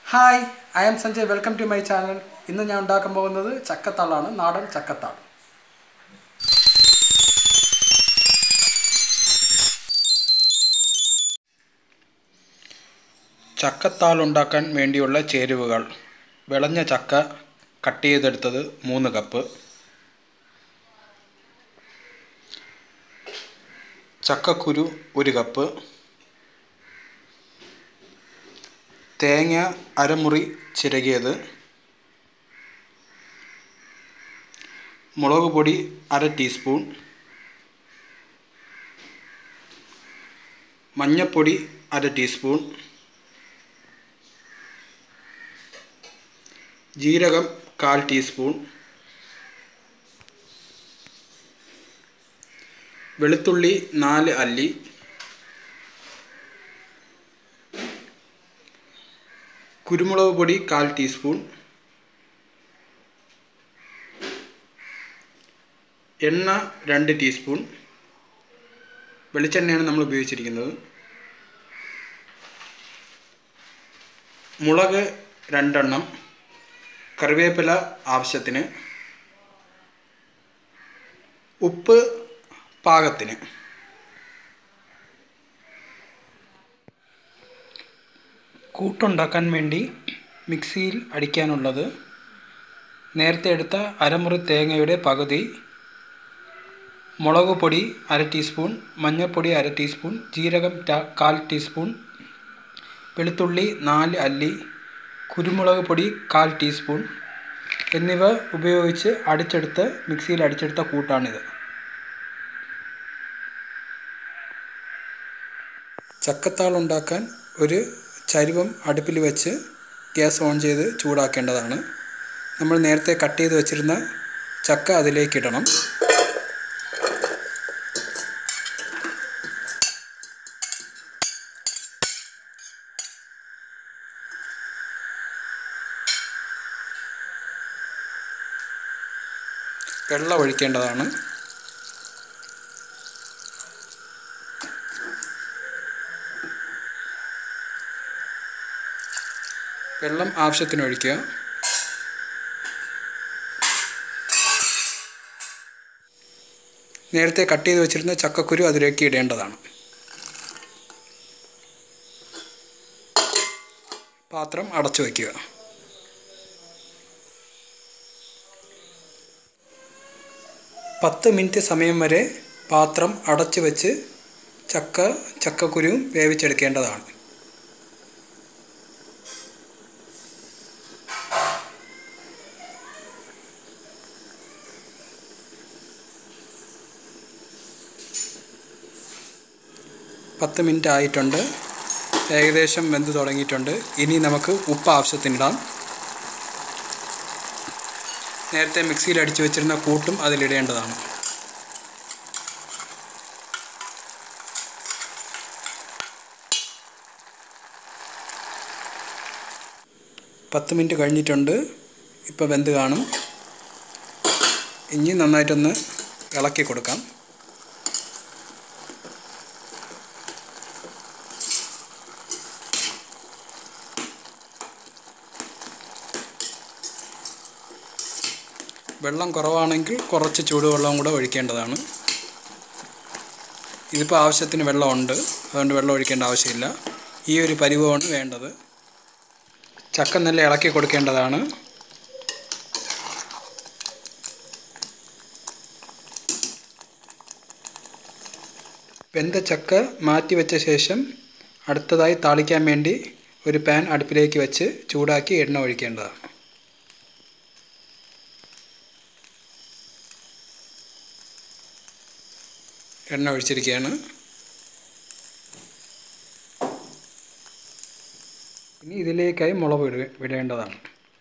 hi I am Sanjay welcome to my channel ഇന്ന് ഞാൻ ഉണ്ടാക്കാൻ പോകുന്നത് ചക്കത്താളാണ് നാടൻ ചക്കത്താൾ ചക്കത്താൾ ഉണ്ടാക്കാൻ വേണ്ടിയുള്ള ചേരുവകൾ വിളഞ്ഞ ചക്ക കട്ട് ചെയ്തെടുത്തത് മൂന്ന് കപ്പ് ചക്കക്കുരു ഒരു കപ്പ് തേങ്ങ അരമുറി ചിരകിയത് മുളക് പൊടി അര ടീസ്പൂൺ മഞ്ഞൾപ്പൊടി അര ടീസ്പൂൺ ജീരകം കാൽ ടീസ്പൂൺ വെളുത്തുള്ളി നാല് അല്ലി കുരുമുളക് പൊടി കാൽ ടീസ്പൂൺ എണ്ണ രണ്ട് ടീസ്പൂൺ വെളിച്ചെണ്ണയാണ് നമ്മൾ ഉപയോഗിച്ചിരിക്കുന്നത് മുളക് രണ്ടെണ്ണം കറിവേപ്പില ആവശ്യത്തിന് ഉപ്പ് പാകത്തിന് കൂട്ടുണ്ടാക്കാൻ വേണ്ടി മിക്സിയിൽ അടിക്കാനുള്ളത് നേരത്തെ എടുത്ത അരമുറി തേങ്ങയുടെ പകുതി മുളക് പൊടി അര ടീസ്പൂൺ മഞ്ഞൾപ്പൊടി അര ടീസ്പൂൺ ജീരകം കാൽ ടീസ്പൂൺ വെളുത്തുള്ളി നാല് അല്ലി കുരുമുളക് പൊടി കാൽ ടീസ്പൂൺ എന്നിവ ഉപയോഗിച്ച് അടിച്ചെടുത്ത് മിക്സിയിൽ അടിച്ചെടുത്ത കൂട്ടാണിത് ചക്കത്താൾ ഉണ്ടാക്കാൻ ഒരു ചരുവം അടുപ്പിൽ വെച്ച് ഗ്യാസ് ഓൺ ചെയ്ത് ചൂടാക്കേണ്ടതാണ് നമ്മൾ നേരത്തെ കട്ട് ചെയ്ത് വെച്ചിരുന്ന ചക്ക അതിലേക്ക് ഇടണം വെള്ളം ഒഴിക്കേണ്ടതാണ് വെള്ളം ആവശ്യത്തിന് ഒഴിക്കുക നേരത്തെ കട്ട് ചെയ്ത് വെച്ചിരുന്ന ചക്കക്കുരു അതിലേക്ക് ഇടേണ്ടതാണ് പാത്രം അടച്ചു വയ്ക്കുക പത്ത് മിനിറ്റ് സമയം വരെ പാത്രം അടച്ചു വെച്ച് ചക്ക ചക്കക്കുരുവും വേവിച്ചെടുക്കേണ്ടതാണ് പത്ത് മിനിറ്റ് ആയിട്ടുണ്ട് ഏകദേശം വെന്ത് തുടങ്ങിയിട്ടുണ്ട് ഇനി നമുക്ക് ഉപ്പ് ആവശ്യത്തിനിടാം നേരത്തെ മിക്സിയിൽ അടിച്ചു വെച്ചിരുന്ന കൂട്ടും അതിലിടേണ്ടതാണ് പത്ത് മിനിറ്റ് കഴിഞ്ഞിട്ടുണ്ട് ഇപ്പോൾ വെന്ത് കാണും ഇനി നന്നായിട്ടൊന്ന് ഇളക്കി കൊടുക്കാം വെള്ളം കുറവാണെങ്കിൽ കുറച്ച് ചൂടുവെള്ളം കൂടെ ഒഴിക്കേണ്ടതാണ് ഇതിപ്പോൾ ആവശ്യത്തിന് വെള്ളമുണ്ട് അതുകൊണ്ട് വെള്ളം ഒഴിക്കേണ്ട ആവശ്യമില്ല ഈ ഒരു പരിവമാണ് വേണ്ടത് ചക്ക നല്ല ഇളക്കി കൊടുക്കേണ്ടതാണ് വെന്ത ചക്ക മാറ്റി വെച്ച ശേഷം അടുത്തതായി താളിക്കാൻ വേണ്ടി ഒരു പാൻ അടുപ്പിലേക്ക് വെച്ച് ചൂടാക്കി എണ്ണ ഒഴിക്കേണ്ടതാണ് എണ്ണ ഒഴിച്ചിരിക്കുകയാണ് ഇനി ഇതിലേക്കായി മുളക് ഇട വിടേണ്ടതാണ്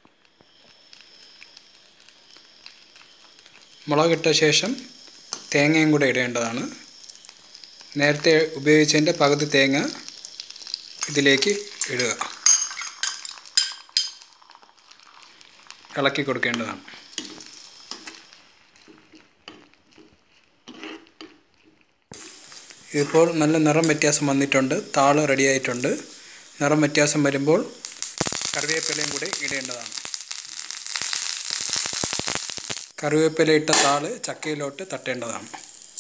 മുളകിട്ട ശേഷം തേങ്ങയും കൂടെ ഇടേണ്ടതാണ് നേരത്തെ ഉപയോഗിച്ചതിൻ്റെ പകുതി തേങ്ങ ഇതിലേക്ക് ഇടുക ഇളക്കി കൊടുക്കേണ്ടതാണ് ഇപ്പോൾ നല്ല നിറം വ്യത്യാസം വന്നിട്ടുണ്ട് താള് റെഡിയായിട്ടുണ്ട് നിറം വ്യത്യാസം വരുമ്പോൾ കറിവേപ്പിലയും കൂടി ഇടേണ്ടതാണ് കറിവേപ്പില ഇട്ട താള് ചക്കയിലോട്ട് തട്ടേണ്ടതാണ്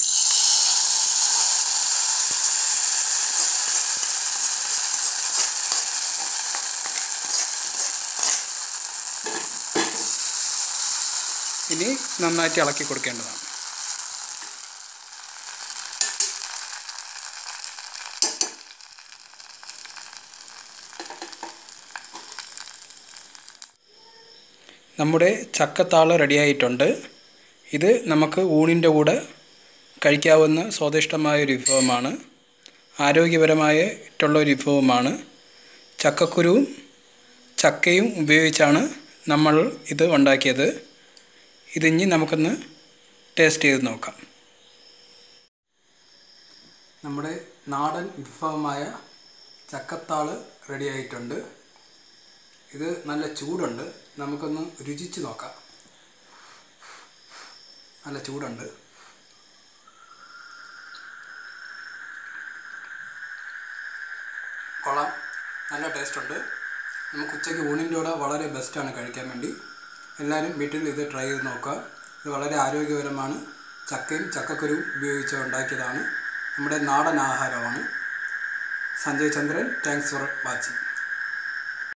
ഇനി നന്നായിട്ട് ഇളക്കി കൊടുക്കേണ്ടതാണ് നമ്മുടെ ചക്കത്താള് റെഡിയായിട്ടുണ്ട് ഇത് നമുക്ക് ഊണിൻ്റെ കൂടെ കഴിക്കാവുന്ന സ്വാദിഷ്ടമായ ഒരു വിഭവമാണ് ആരോഗ്യപരമായിട്ടുള്ള ഒരു വിഭവമാണ് ചക്കക്കുരുവും ചക്കയും ഉപയോഗിച്ചാണ് നമ്മൾ ഇത് ഉണ്ടാക്കിയത് ഇതിഞ്ഞി നമുക്കൊന്ന് ടേസ്റ്റ് ചെയ്ത് നോക്കാം നമ്മുടെ നാടൻ വിഭവമായ ചക്കത്താള് റെഡിയായിട്ടുണ്ട് ഇത് നല്ല ചൂടുണ്ട് നമുക്കൊന്ന് രുചിച്ച് നോക്കാം നല്ല ചൂടുണ്ട് കൊള്ളാം നല്ല ടേസ്റ്റ് ഉണ്ട് നമുക്ക് ഉച്ചയ്ക്ക് ഊണിൻ്റെ കൂടെ വളരെ ബെസ്റ്റാണ് കഴിക്കാൻ വേണ്ടി എല്ലാവരും വീട്ടിൽ ഇത് ട്രൈ ചെയ്ത് നോക്കുക ഇത് വളരെ ആരോഗ്യപരമാണ് ചക്കയും ചക്കക്കുരു ഉപയോഗിച്ച് ഉണ്ടാക്കിയതാണ് നമ്മുടെ നാടൻ ആഹാരമാണ് Sanjay Chandran thanks for watching